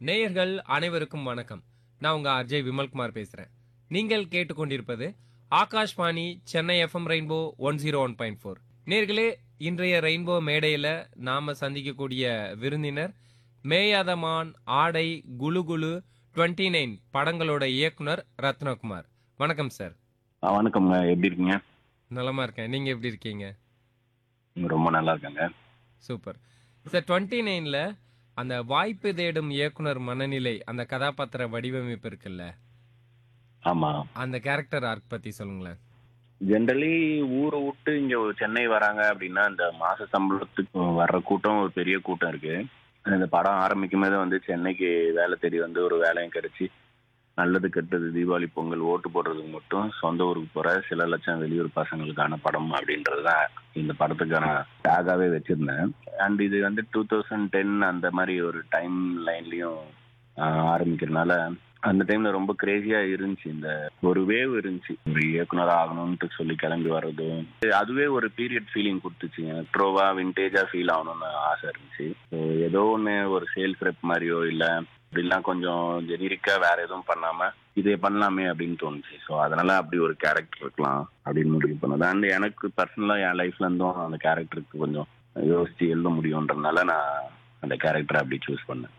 நேயர்கள் அனைவருக்கும் வணக்கம் நான் உங்க அஜய் விமல்குமார் பேசுறேன் நீங்கள் கேட்டுக்கொண்டிருப்பது Akashvani Chennai FM rainbow one zero one point four நேர்களே இன்றைய ரெயின்போ மேடையில நாம சந்திக்கக்கூடிய விருந்தினர் மேயாதமான் ஆடை குலு குலு டுவெண்ட்டி நைன் படங்களோட இயக்குனர் ரத்னகுமார் வணக்கம் சார் ஆ, வணக்கம்ங்க எப்படி இருக்கீங்க நலமா இருக்கேன் நீங்க எப்படி இருக்கீங்க ரொம்ப நல்லா இருக்காங்க சூப்பர் சார் டுவெண்ட்டி நைன்ல அந்த வாய்ப்பு தேடும் இயக்குனர் மனநிலை அந்த கதாபாத்திர வடிவமைப்பு இருக்குல்ல ஆமா அந்த கேரக்டர் ஆர்க் பத்தி சொல்லுங்களேன் ஜென்ரலி ஊரை விட்டு இங்க சென்னை வராங்க அப்படின்னா இந்த மாச சம்பளத்துக்கு வர்ற கூட்டம் ஒரு பெரிய கூட்டம் இருக்கு இந்த படம் ஆரம்பிக்கும் போது வந்து சென்னைக்கு வேலை தேடி வந்து ஒரு வேலையும் கிடைச்சி நல்லது கெட்டது தீபாவளி பொங்கல் ஓட்டு போடுறதுக்கு மட்டும் சொந்த ஊருக்கு போற சில லட்சம் வெளியூர் பசங்களுக்கான படம் அப்படின்றது தான் இந்த படத்துக்கான டேகாவே வச்சிருந்தேன் அண்ட் இது வந்து டூ தௌசண்ட் டென் அந்த மாதிரி ஒரு டைம் லைன்லயும் ஆரம்பிக்கிறதுனால அந்த டைம்ல ரொம்ப கிரேசியா இருந்துச்சு இந்த ஒரு வேவ் இருந்துச்சு ஒரு இயக்குனர் ஆகணும்னு சொல்லி கிளம்பி வர்றதும் அதுவே ஒரு பீரியட் ஃபீலிங் கொடுத்துச்சு ட்ரோவா விண்டேஜா ஃபீல் ஆகணும்னு ஆசை இருந்துச்சு So, ஏதோ ஒன்று ஒரு சேல்ஸ் ரெப் மாதிரியோ இல்லை இப்படிலாம் கொஞ்சம் ஜெனிரிக்கா வேற எதுவும் பண்ணாம இதே பண்ணலாமே அப்படின்னு தோணுச்சு ஸோ அதனால அப்படி ஒரு கேரக்டர் இருக்கலாம் அப்படின்னு முடிவு பண்ணது அண்ட் எனக்கு பர்சனலா என் லைஃப்ல இருந்தும் அந்த கேரக்டருக்கு கொஞ்சம் யோசிச்சு எழுத முடியுன்றதுனால நான் அந்த கேரக்டரை அப்படி சூஸ் பண்ணேன்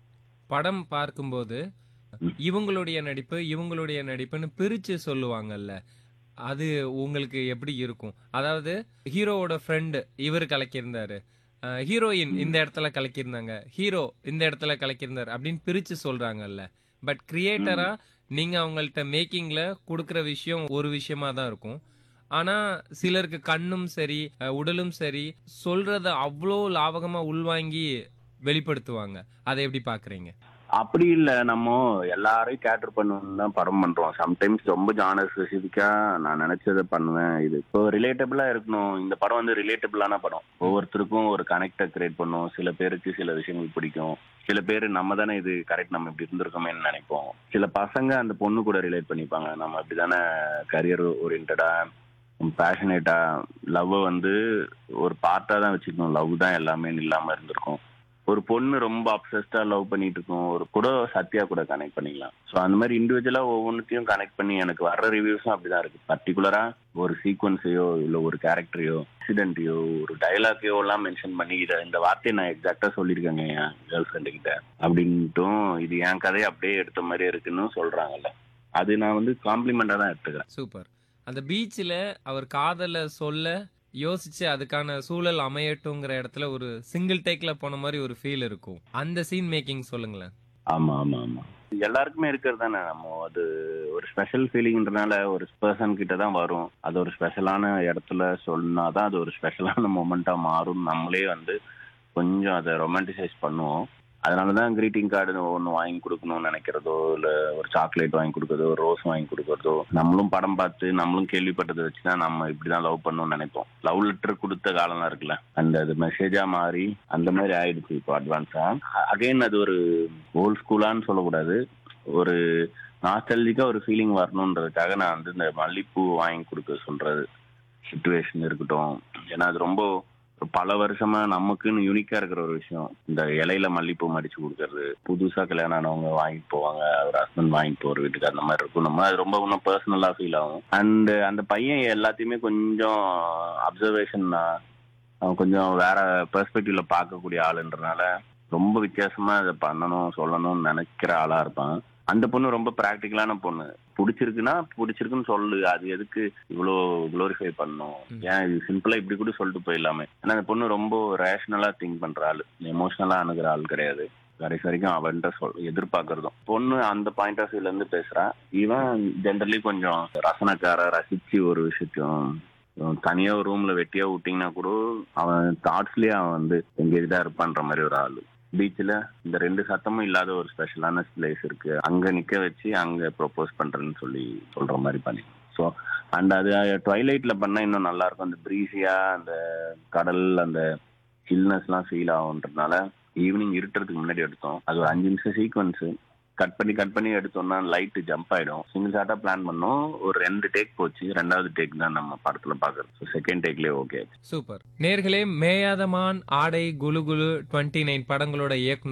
படம் பார்க்கும்போது ம். இவங்களுடைய நடிப்பு இவங்களுடைய நடிப்புன்னு பிரிச்சு சொல்லுவாங்கல்ல அது உங்களுக்கு எப்படி இருக்கும் அதாவது ஹீரோவோட ஃப்ரெண்டு இவர் கலக்கியிருந்தாரு ஹீரோயின் இந்த இடத்துல கலக்கியிருந்தாங்க ஹீரோ இந்த இடத்துல கலக்கியிருந்தாரு அப்படின்னு பிரிச்சு சொல்றாங்கல்ல பட் கிரியேட்டரா நீங்க அவங்கள்ட்ட மேக்கிங்ல கொடுக்குற விஷயம் ஒரு விஷயமா தான் இருக்கும் ஆனா சிலருக்கு கண்ணும் சரி அஹ், உடலும் சரி சொல்றத அவ்வளோ லாவகமா உள்வாங்கி வெளிப்படுத்துவாங்க அதை எப்படி பாக்குறீங்க அப்படி இல்ல நம்ம எல்லாரையும் கேட்டர் பண்ணணும்னு தான் படம் பண்றோம் சம்டைம்ஸ் ரொம்ப ஜானர் ஸ்பெசிஃபிக்கா நான் நினைச்சதை பண்ணுவேன் இது இப்போ ரிலேட்டபிளா இருக்கணும் இந்த படம் வந்து ரிலேட்டபிளான படம் ஒவ்வொருத்தருக்கும் ஒரு கனெக்டை கிரியேட் பண்ணும் சில பேருக்கு சில விஷயங்கள் பிடிக்கும் சில பேர் நம்ம தானே இது கரெக்ட் நம்ம இப்படி இருந்திருக்கோமேன்னு நினைப்போம் சில பசங்க அந்த பொண்ணு கூட ரிலேட் பண்ணிப்பாங்க நம்ம அப்படிதானே கரியர் ஓரியன்டா பேஷனேட்டா லவ் வந்து ஒரு பார்ட்டா தான் வச்சுக்கணும் லவ் தான் எல்லாமே இல்லாம இருந்திருக்கும் ஒரு பொண்ணு ரொம்ப அப்சஸ்டா லவ் பண்ணிட்டு இருக்கும் ஒரு கூட சத்யா கூட கனெக்ட் பண்ணிக்கலாம் ஸோ அந்த மாதிரி இண்டிவிஜுவலா ஒவ்வொன்றுத்தையும் கனெக்ட் பண்ணி எனக்கு வர்ற ரிவ்யூஸும் அப்படிதான் இருக்கு பர்டிகுலரா ஒரு சீக்வன்ஸையோ இல்ல ஒரு கேரக்டரையோ ஆக்சிடென்ட்டையோ ஒரு டைலாக்கையோ எல்லாம் மென்ஷன் பண்ணி இதை இந்த வார்த்தையை நான் எக்ஸாக்டா சொல்லியிருக்கேங்க என் கேர்ள் ஃப்ரெண்டு கிட்ட அப்படின்ட்டும் இது என் கதையை அப்படியே எடுத்த மாதிரி இருக்குன்னு சொல்றாங்கல்ல அது நான் வந்து காம்ப்ளிமெண்டா தான் எடுத்துக்கிறேன் சூப்பர் அந்த பீச்சில் அவர் காதலை சொல்ல யோசிச்சு அதுக்கான சூழல் அமையட்டுங்கிற இடத்துல ஒரு சிங்கிள் டேக்ல போன மாதிரி ஒரு ஃபீல் இருக்கும் அந்த சீன் மேக்கிங் சொல்லுங்களேன் ஆமா ஆமா ஆமா எல்லாருக்குமே இருக்கிறது தானே நம்ம அது ஒரு ஸ்பெஷல் ஃபீலிங்ன்றனால ஒரு பர்சன் கிட்ட தான் வரும் அது ஒரு ஸ்பெஷலான இடத்துல சொன்னாதான் அது ஒரு ஸ்பெஷலான மொமெண்டா மாறும் நம்மளே வந்து கொஞ்சம் அதை ரொமான்டிசைஸ் பண்ணுவோம் அதனால தான் greeting கார்டு ஒன்று வாங்கி கொடுக்கணும்னு நினைக்கிறதோ இல்லை ஒரு சாக்லேட் வாங்கி கொடுக்கறதோ ஒரு ரோஸ் வாங்கி கொடுக்கறதோ நம்மளும் படம் பார்த்து நம்மளும் கேள்விப்பட்டதை வச்சு தான் நம்ம இப்படி தான் லவ் பண்ணணும்னு நினைப்போம் லவ் லெட்டர் கொடுத்த காலம்லாம் இருக்குல்ல அந்த அது மெசேஜா மாறி அந்த மாதிரி ஆயிடுச்சு இப்போ அட்வான்ஸா அகைன் அது ஒரு ஓல்ட் ஸ்கூலான்னு சொல்லக்கூடாது ஒரு நாஸ்டல்ஜிக்கா ஒரு ஃபீலிங் வரணுன்றதுக்காக நான் வந்து இந்த மல்லிப்பூ வாங்கி கொடுக்க சொல்றது சுச்சுவேஷன் இருக்கட்டும் ஏன்னா அது ரொம்ப பல வருஷமா நமக்குன்னு யூனிக்கா இருக்கிற ஒரு விஷயம் இந்த இலையில மல்லிப்பூ மடிச்சு கொடுக்கறது புதுசா கல்யாணம் ஆனவங்க வாங்கிட்டு போவாங்க ஒரு ஹஸ்பண்ட் வாங்கிட்டு போற வீட்டுக்கு அந்த மாதிரி இருக்கும் நம்ம அது ரொம்ப இன்னும் பர்சனலா ஃபீல் ஆகும் அண்ட் அந்த பையன் எல்லாத்தையுமே கொஞ்சம் அப்சர்வேஷன் அவன் கொஞ்சம் வேற பெர்ஸ்பெக்டிவ்ல பார்க்கக்கூடிய ஆளுன்றனால ரொம்ப வித்தியாசமா இதை பண்ணணும் சொல்லணும்னு நினைக்கிற ஆளா இருப்பான் அந்த பொண்ணு ரொம்ப பிராக்டிக்கலான பொண்ணு பிடிச்சிருக்குன்னா பிடிச்சிருக்குன்னு சொல்லு அது எதுக்கு இவ்வளோ குளோரிஃபை பண்ணும் ம். ஏன் இது சிம்பிளா இப்படி கூட சொல்லிட்டு போயிடலாமே ஏன்னா அந்த பொண்ணு ரொம்ப ரேஷனலா திங்க் பண்ற ஆள் எமோஷனலா அணுகிற ஆள் கிடையாது கடைசி வரைக்கும் அவன்கிட்ட சொல் எதிர்பார்க்கறதும் பொண்ணு அந்த பாயிண்ட் ஆஃப் வியூல இருந்து பேசுறான் இவன் ஜென்ரலி கொஞ்சம் ரசனக்கார ரசிச்சு ஒரு விஷயத்தையும் உம், தனியா ஒரு ரூம்ல வெட்டியா விட்டீங்கன்னா கூட அவன் தாட்ஸ்லயே அவன் வந்து எங்கேஜா இருப்பான்ற மாதிரி ஒரு ஆளு பீச்ல இந்த ரெண்டு சத்தமும் இல்லாத ஒரு ஸ்பெஷலான பிளேஸ் இருக்கு அங்க நிக்க வச்சு அங்க ப்ரொபோஸ் பண்றேன்னு சொல்லி சொல்ற மாதிரி பண்ணி ஸோ அண்ட் அது ட்வைலைட்ல பண்ணா இன்னும் நல்லா இருக்கும் அந்த ப்ரீஸியா அந்த கடல் அந்த சில்னஸ்லாம் ஃபீல் ஆகுன்றதுனால ஈவினிங் இருட்டுறதுக்கு முன்னாடி எடுத்தோம் அது ஒரு அஞ்சு நிமிஷம் சீக்வன்ஸ் கட் பண்ணி கட் பண்ணி எடுத்தோம்னா லைட் ஜம்ப் ஆயிடும் சிங்கிள் ஷாட்டா பிளான் பண்ணோம் ஒரு ரெண்டு டேக் போச்சு ரெண்டாவது டேக் தான் நம்ம படத்துல பாக்குறது செகண்ட் டேக்லயே ஓகே சூப்பர் நேர்களே மேயாதமான் ஆடை குலு குலு டுவெண்ட்டி நைன் படங்களோட இயக்குனர்